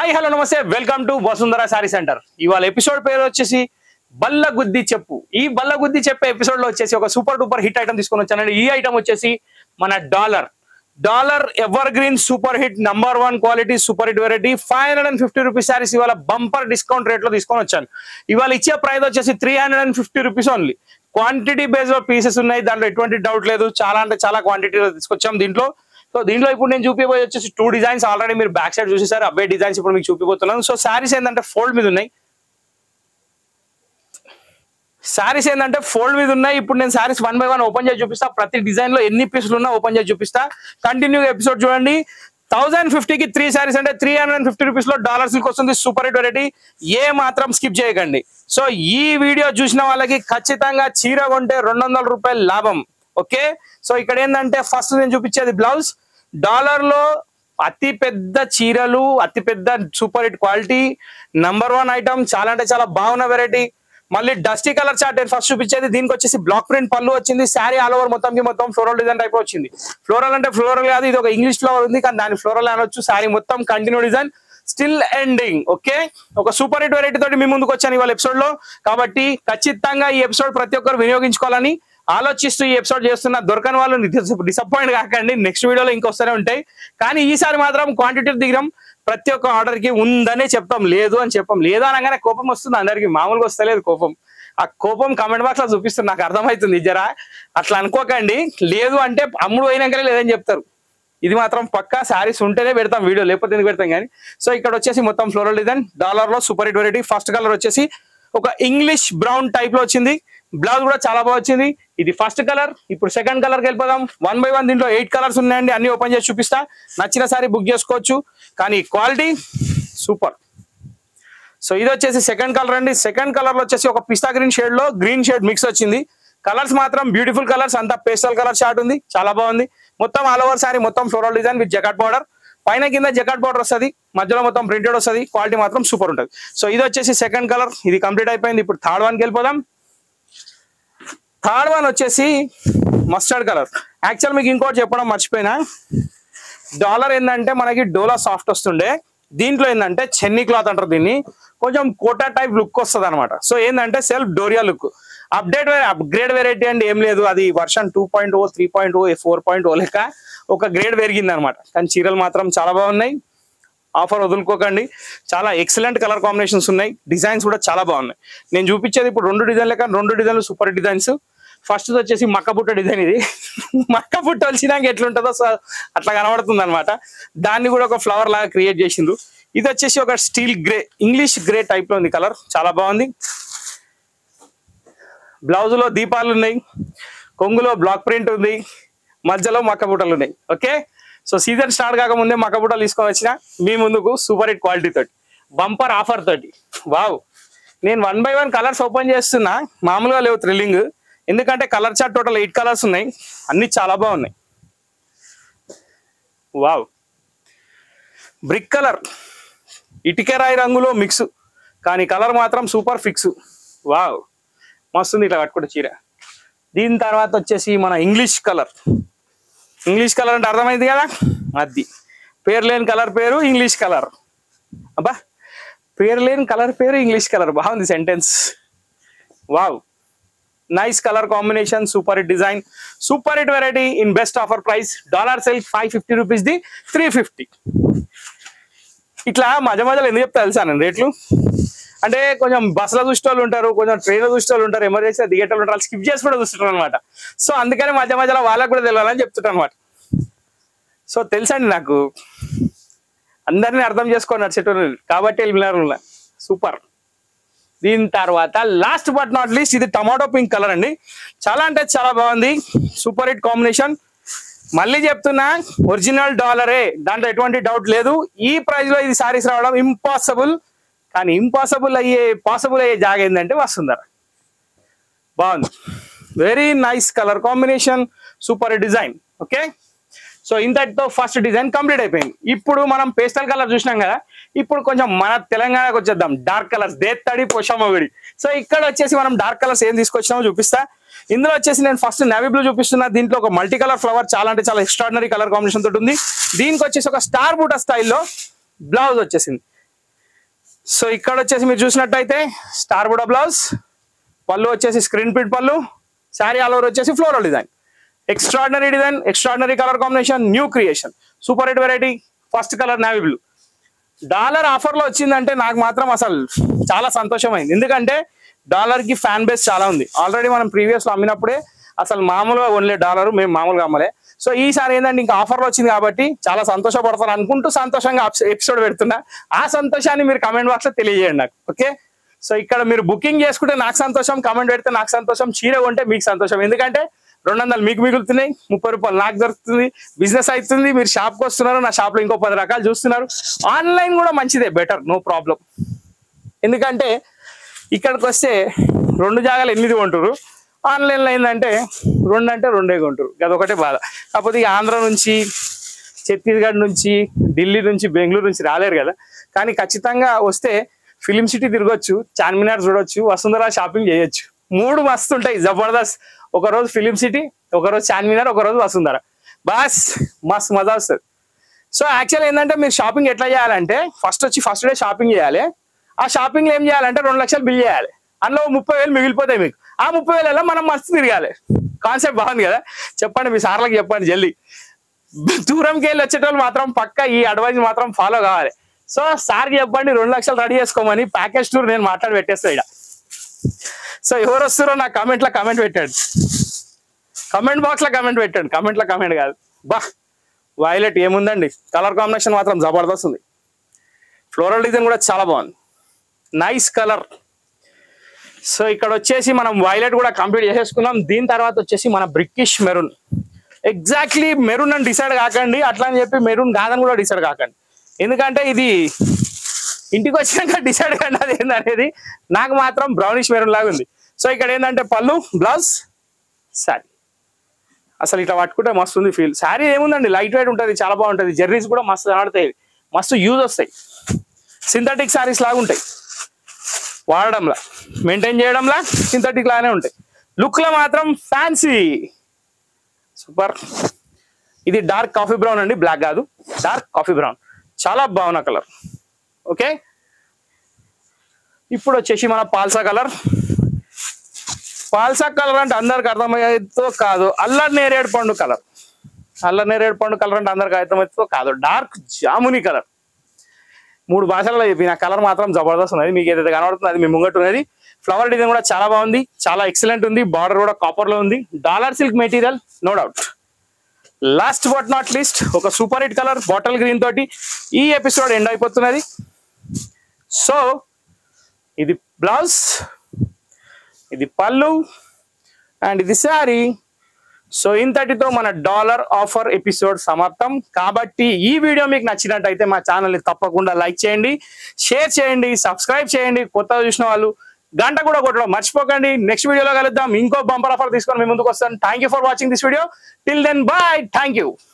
hi hello నమస్తే welcome to Vasundhara sari centre ఇవాళ episode పేరు వచ్చేసి బల్ల గుద్ది చెప్పు ఈ బల్ల గుద్ది చెప్పే ఎపిసోడ్ లో వచ్చేసి ఒక సూపర్ డూపర్ హిట్ ఐటమ్ తీసుకొని వచ్చానండి ఈ ఐటమ్ వచ్చేసి మన dollar dollar evergreen super hit number one quality super hit variety five hundred and fifty rupees saris ఇవాళ బంపర్ డిస్కౌంట్ రేట్ లో తీసుకొని వచ్చాను ఇవాళ ఇచ్చే ప్రైస్ వచ్చేసి three hundred and fifty rupees only quantity base లో పీసెస్ ఉన్నాయి దాంట్లో ఎటువంటి డౌట్ లేదు చాలా అంటే చాలా క్వాంటిటీలో తీసుకొచ్చాం దీంట్లో సో దీంట్లో ఇప్పుడు నేను చూపిపోయి వచ్చేసి టూ డిజైన్స్ ఆల్రెడీ మీరు బ్యాక్ సైడ్ చూసేసారు అవే డిజైన్స్ ఇప్పుడు మీకు చూపిపోతున్నాను సో శారీస్ ఏంటంటే ఫోల్డ్ మీద ఉన్నాయి శారీస్ ఏంటంటే ఫోల్డ్ మీద ఉన్నాయి ఇప్పుడు నేను saris one by one open చేసి చూపిస్తా ప్రతి డిజైన్ లో ఎన్ని పీసులు ఉన్నా ఓపెన్ చేసి చూపిస్తా కంటిన్యూ ఎపిసోడ్ చూడండి థౌసండ్ ఫిఫ్టీకి త్రీ శారీస్ అంటే three hundred and fifty rupees లో డాలర్ సిల్క్ వస్తుంది సూపర్ హిట్ వెరైటీ ఏ మాత్రం స్కిప్ చేయకండి సో ఈ వీడియో చూసిన వాళ్ళకి ఖచ్చితంగా చీర కొంటే రెండు వందల రూపాయలు లాభం ఓకే సో ఇక్కడ ఏంటంటే ఫస్ట్ నేను చూపించేది బ్లౌజ్ డాలర్ లో అతి పెద్ద చీరలు అతి పెద్ద super hit quality number one item చాలా అంటే చాలా బాగున్న వెరైటీ మళ్ళీ డస్టీ కలర్ చార్ట్ నేను ఫస్ట్ చూపించేది దీనికి వచ్చేసి బ్లాక్ ప్రింట్ పళ్ళు వచ్చింది శారీ ఆల్ ఓవర్ మొత్తం మొత్తం ఫ్లోరల్ డిజైన్ టైప్ వచ్చింది ఫ్లోరల్ అంటే ఫ్లోరల్ కాదు ఇది ఒక ఇంగ్లీష్ ఫ్లవర్ ఉంది కానీ దాని ఫ్లోరల్ అనొచ్చు శారీ మొత్తం continue design still ending okay ఒక సూపర్ హిట్ వెరైటీ తోటి మీ ముందుకు వచ్చాను ఇవాళ ఎపిసోడ్ లో కాబట్టి ఖచ్చితంగా ఈ ఎపిసోడ్ ప్రతి ఒక్కరు వినియోగించుకోవాలని ఆలోచిస్తూ ఈ ఎపిసోడ్ చేస్తున్న దొరకని వాళ్ళు డిసప్పాయింట్ కాకండి నెక్స్ట్ వీడియోలో ఇంకొస్తూనే ఉంటాయి కానీ ఈసారి మాత్రం క్వాంటిటీ దిగడం ప్రతి ఒక్క ఆర్డర్ కి ఉందనే చెప్తాం లేదు అని చెప్పాం లేదు అనగానే కోపం వస్తుంది అందరికి మామూలుగా వస్తలేదు కోపం ఆ కోపం కమెంట్ బాక్స్ లో చూపిస్తుంది నాకు అర్థమవుతుంది జరా అట్లా అనుకోకండి లేదు అంటే అమ్ముడు అయినాకనే లేదని చెప్తారు ఇది మాత్రం పక్కా శారీస్ ఉంటేనే పెడతాం వీడియో లేకపోతే ఎందుకు పెడతాం కానీ సో ఇక్కడ వచ్చేసి మొత్తం ఫ్లోరల్ డిజైన్ డాలర్ లో super hit variety first colour వచ్చేసి ఒక ఇంగ్లీష్ బ్రౌన్ టైప్ లో వచ్చింది బ్లౌజ్ కూడా చాలా బాగా వచ్చింది ఇది ఫస్ట్ కలర్ ఇప్పుడు సెకండ్ కలర్ కి వెళ్ళిపోదాం వన్ బై వన్ దీంట్లో ఎయిట్ కలర్స్ ఉన్నాయండి అన్ని ఓపెన్ చేసి చూపిస్తా నచ్చిన సారీ బుక్ చేసుకోవచ్చు కానీ క్వాలిటీ సూపర్ సో ఇది వచ్చేసి సెకండ్ కలర్ అండి సెకండ్ కలర్ లో వచ్చేసి ఒక పిస్తా గ్రీన్ షేడ్ లో గ్రీన్ షేడ్ మిక్స్ వచ్చింది కలర్స్ మాత్రం బ్యూటిఫుల్ కలర్స్ అంతా పేస్టల్ కలర్ షార్ట్ ఉంది చాలా బాగుంది మొత్తం ఆల్ ఓవర్ సారీ మొత్తం floral design with jacquard border పైన కింద జకాట్ బార్డర్ వస్తుంది మధ్యలో మొత్తం ప్రింటెడ్ వస్తుంది క్వాలిటీ మాత్రం సూపర్ ఉంటుంది సో ఇది వచ్చేసి సెకండ్ కలర్ ఇది కంప్లీట్ అయిపోయింది ఇప్పుడు థర్డ్ వన్కి వెళ్ళిపోదాం థర్డ్ వన్ వచ్చేసి మస్టర్డ్ కలర్ యాక్చువల్ మీకు ఇంకోటి చెప్పడం మర్చిపోయినా డాలర్ ఏంటంటే మనకి డోలా సాఫ్ట్ వస్తుండే దీంట్లో ఏంటంటే చెన్నీ క్లాత్ అంటారు దీన్ని కొంచెం కోటా టైప్ లుక్ వస్తుంది అనమాట సో ఏంటంటే సెల్ఫ్ డోరియా లుక్ అప్డేట్ అప్గ్రేడ్ వెరైటీ అండి ఏం లేదు అది version two point o three point o four point o లెక్క ఒక గ్రేడ్ పెరిగింది అనమాట కానీ చీరలు మాత్రం చాలా బాగున్నాయి ఆఫర్ వదులుకోకండి చాలా ఎక్సలెంట్ కలర్ కాంబినేషన్స్ ఉన్నాయి డిజైన్స్ కూడా చాలా బాగున్నాయి నేను చూపించేది ఇప్పుడు రెండు డిజైన్లు కానీ రెండు డిజైన్లు సూపర్ డిజైన్స్ ఫస్ట్ వచ్చేసి మక్కబుట్ట డిజైన్ ఇది మక్కబుట్ట వచ్చినాక ఎట్లుంటుందో సో అట్లా కనబడుతుంది అనమాట దాన్ని కూడా ఒక ఫ్లవర్ లాగా క్రియేట్ చేసిండ్రు ఇది వచ్చేసి ఒక steel grey English grey type లో ఉంది కలర్ చాలా బాగుంది బ్లౌజ్ లో దీపాలు ఉన్నాయి కొంగులో బ్లాక్ ప్రింట్ ఉంది మధ్యలో మక్కబుట్టలు ఉన్నాయి ఓకే సో సీజన్ స్టార్ట్ కాకముందే మక్కబుట్టలు తీసుకొని వచ్చిన మీ ముందుకు సూపర్ హిట్ క్వాలిటీ తోటి బంపర్ ఆఫర్ తోటి వావ్ నేను one by one colours open చేస్తున్నా మామూలుగా లేవు థ్రిల్లింగ్ ఎందుకంటే colour chart total eight colours ఉన్నాయి అన్ని చాలా బాగున్నాయి వావ్ బ్రిక్ కలర్ ఇటుకెరాయి రంగులో మిక్స్ కానీ కలర్ మాత్రం సూపర్ ఫిక్స్ వావ్ మస్తుంది ఇట్లా కట్టుకుంటే చీర దీని తర్వాత వచ్చేసి మన ఇంగ్లీష్ కలర్ ఇంగ్లీష్ కలర్ అంటే అర్థమైంది కదా అది పేరు లేని కలర్ పేరు ఇంగ్లీష్ కలర్ అబ్బా పేరు లేని కలర్ పేరు ఇంగ్లీష్ కలర్ బాగుంది sentence wow nice colour combination super hit design super hit variety in best offer price dollar sale five fifty rupees the three fifty ఇట్లా మధ్య మధ్యలో ఎందుకు చెప్తా తెలుసా నేను రేట్లు అంటే కొంచెం బస్సులో చూసే వాళ్ళు ఉంటారు కొంచెం ట్రైన్లో చూసే వాళ్ళు ఉంటారు ఎమర్జెన్సీ దిగేటోళ్ళు ఉంటారు స్కిప్ చేసి కూడా చూస్తుంటారు అనమాట సో అందుకని మధ్య మధ్యలో వాళ్ళకి కూడా తెలియాలని చెప్తుంటాను అనమాట సో తెలుసండి నాకు అందరినీ అర్థం చేసుకొని నడిచేటోళ్ళు కాబట్టి వెళ్ళినారు సూపర్ దీని తర్వాత లాస్ట్ బట్ నాట్ లీస్ట్ ఇది టమాటో పింక్ కలర్ అండి చాలా అంటే చాలా బాగుంది సూపర్ హిట్ కాంబినేషన్ మళ్ళీ చెప్తున్నా ఒరిజినల్ డాలరే దాంట్లో ఎటువంటి డౌట్ లేదు ఈ ప్రైస్ లో ఇది సారీస్ రావడం ఇంపాసిబుల్ కానీ ఇంపాసిబుల్ అయ్యే పాసిబుల్ అయ్యే జాగ ఏంటంటే వస్తుందర బాగుంది very nice colour combination super design okay so ఇంతటితో ఫస్ట్ డిజైన్ కంప్లీట్ అయిపోయింది ఇప్పుడు మనం పేస్టల్ కలర్ చూసినాం కదా ఇప్పుడు కొంచెం మన తెలంగాణకు వచ్చేద్దాం డార్క్ కలర్స్ దేత్తడి పొషమవిడి సో ఇక్కడ వచ్చేసి మనం డార్క్ కలర్స్ ఏం తీసుకొచ్చినామో చూపిస్తా ఇందులో వచ్చేసి నేను ఫస్ట్ నేవీ బ్లూ చూపిస్తున్నా దీంట్లో ఒక మల్టీ కలర్ ఫ్లవర్ చాలా అంటే చాలా ఎక్స్ట్రాడినరీ కలర్ కాంబినేషన్ తోటి ఉంది దీనికి వచ్చేసి ఒక స్టార్ బూటా స్టైల్లో బ్లౌజ్ వచ్చేసింది సో ఇక్కడ వచ్చేసి మీరు చూసినట్టయితే స్టార్ బుడా బ్లౌజ్ పళ్ళు వచ్చేసి స్క్రీన్ ప్రింట్ పళ్ళు శారీ ఆల్ ఓవర్ వచ్చేసి floral design extraordinary design extraordinary colour combination new creation super hit variety first colour navy blue dollar offer లో వచ్చిందంటే నాకు మాత్రం అసలు చాలా సంతోషమైంది ఎందుకంటే డాలర్ కి ఫ్యాన్ బేస్ చాలా ఉంది ఆల్రెడీ మనం ప్రీవియస్ లో అమ్మినప్పుడే అసలు మామూలుగా ఓన్లే డాలర్ మేము మామూలుగా అమ్మలే సో ఈసారి ఏంటంటే ఇంకా ఆఫర్ లో వచ్చింది కాబట్టి చాలా సంతోషపడతాను అనుకుంటూ సంతోషంగా ఎపిసోడ్ పెడుతున్నా ఆ సంతోషాన్ని మీరు కమెంట్ బాక్స్ లో తెలియజేయండి నాకు ఓకే సో ఇక్కడ మీరు బుకింగ్ చేసుకుంటే నాకు సంతోషం కమెంట్ పెడితే నాకు సంతోషం చీర కొంటే మీకు సంతోషం ఎందుకంటే రెండు వందలు మీకు మిగులుతున్నాయి ముప్పై రూపాయలు నాకు దొరుకుతుంది బిజినెస్ అవుతుంది మీరు షాప్కి వస్తున్నారు నా షాప్ లో ఇంకో పది రకాలు చూస్తున్నారు ఆన్లైన్ కూడా మంచిదే బెటర్ నో ప్రాబ్లం ఎందుకంటే ఇక్కడికి వస్తే రెండు జాగాలు ఎనిమిది కొంటారు ఆన్లైన్లో ఏంటంటే రెండు అంటే రెండే కొంటారు అదొకటే బాధ కాకపోతే ఈ ఆంధ్ర నుంచి ఛత్తీస్గఢ్ నుంచి ఢిల్లీ నుంచి బెంగళూరు నుంచి రాలేరు కదా కానీ ఖచ్చితంగా వస్తే ఫిలిం సిటీ తిరగొచ్చు చార్మినార్ చూడొచ్చు వసుంధర షాపింగ్ చేయొచ్చు మూడు మస్తు ఉంటాయి జబర్దస్త్ ఒక రోజు ఫిలిం సిటీ ఒక రోజు చార్మినార్ ఒక రోజు వసుంధర బాస్ మస్తు మజా వస్తుంది సో యాక్చువల్ ఏంటంటే మీరు షాపింగ్ ఎట్లా చేయాలంటే ఫస్ట్ వచ్చి ఫస్ట్ డే షాపింగ్ చేయాలి ఆ షాపింగ్ ఏం చేయాలంటే రెండు లక్షలు బిల్ చేయాలి అందులో ముప్పై వేలు మిగిలిపోతాయి మీకు ఆ ముప్పై వేలలో మనం మస్తు తిరగాలి కాన్సెప్ట్ బాగుంది కదా చెప్పండి మీ సార్లకు చెప్పండి జల్దీ దూరంకి వెళ్ళి వచ్చేటోళ్ళు మాత్రం పక్క ఈ అడ్వైజ్ మాత్రం ఫాలో కావాలి సో సార్కి చెప్పండి రెండు లక్షలు రెడీ చేసుకోమని ప్యాకేజ్ టూర్ నేను మాట్లాడి పెట్టేస్తా ఇక్కడ సో ఎవరు వస్తారో నా కామెంట్ లో కామెంట్ పెట్టండి కమెంట్ బాక్స్ లో కామెంట్ పెట్టండి కమెంట్ లో కామెంట్ కాదు బా వైలెట్ ఏముందండి కలర్ కాంబినేషన్ మాత్రం జబర్దస్త్ ఉంది ఫ్లోరల్ డిజైన్ కూడా చాలా బాగుంది నైస్ కలర్ సో ఇక్కడ వచ్చేసి మనం వైలెట్ కూడా కంప్లీట్ చేసేసుకున్నాం దీని తర్వాత వచ్చేసి మన బ్రిక్కిష్ మెరూన్ ఎగ్జాక్ట్లీ మెరూన్ అని డిసైడ్ కాకండి అట్లా అని చెప్పి మెరూన్ కాదని కూడా డిసైడ్ కాకండి ఎందుకంటే ఇది ఇంటికి వచ్చినాక డిసైడ్ కండి అది ఏందనేది నాకు మాత్రం బ్రౌనిష్ మెరూన్ లాగా ఉంది సో ఇక్కడ ఏంటంటే పళ్ళు బ్లౌజ్ శారీ అసలు ఇట్లా పట్టుకుంటే మస్తు ఉంది ఫీల్ శారీ ఏముందండి లైట్ వెయిట్ ఉంటుంది చాలా బాగుంటుంది జెర్రీస్ కూడా మస్తు కనబడతాయి మస్తు యూజ్ వస్తాయి సింథటిక్ శారీస్ లాగా ఉంటాయి వాడడంలా మెయింటైన్ చేయడంలా సింథటిక్ లాగానే ఉంటాయి లుక్ లో మాత్రం ఫ్యాన్సీ సూపర్ ఇది డార్క్ కాఫీ బ్రౌన్ అండి బ్లాక్ కాదు డార్క్ కాఫీ బ్రౌన్ చాలా బాగున్న కలర్ ఓకే ఇప్పుడు వచ్చేసి మన పాల్సా కలర్ పాల్సా కలర్ అంటే అందరికి అర్థమయ్యేదో కాదు అల్లరి నేరేడు పండు కలర్ అల్లరి నేరేడు పండు కలర్ అంటే అందరికి అర్థమవుతుందో కాదు డార్క్ జాముని కలర్ మూడు భాషల్లో చెప్పిన కలర్ మాత్రం జబర్దస్త్ ఉన్నది మీకు ఏదైతే కనబడుతుంది అది మీ ముంగట ఉన్నది ఫ్లవర్ డిజైన్ కూడా చాలా బాగుంది చాలా ఎక్సలెంట్ ఉంది బార్డర్ కూడా కాపర్ లో ఉంది dollar silk material no doubt last but not least ఒక super hit colour bottle green తోటి ఈ ఎపిసోడ్ ఎండ్ అయిపోతున్నది సో ఇది బ్లౌజ్ ఇది పళ్ళు అండ్ ఇది శారీ సో ఇంతటితో మన డాలర్ ఆఫర్ ఎపిసోడ్ సమాప్తం కాబట్టి ఈ వీడియో మీకు నచ్చినట్టయితే మా ఛానల్ని తప్పకుండా లైక్ చేయండి షేర్ చేయండి సబ్స్క్రైబ్ చేయండి కొత్తగా చూసిన వాళ్ళు గంట కూడా కొట్టడం మర్చిపోకండి నెక్స్ట్ వీడియోలో కలుద్దాం ఇంకో బంపర్ ఆఫర్ తీసుకొని మీ ముందుకు వస్తాను thank you for watching this video till then bye thank you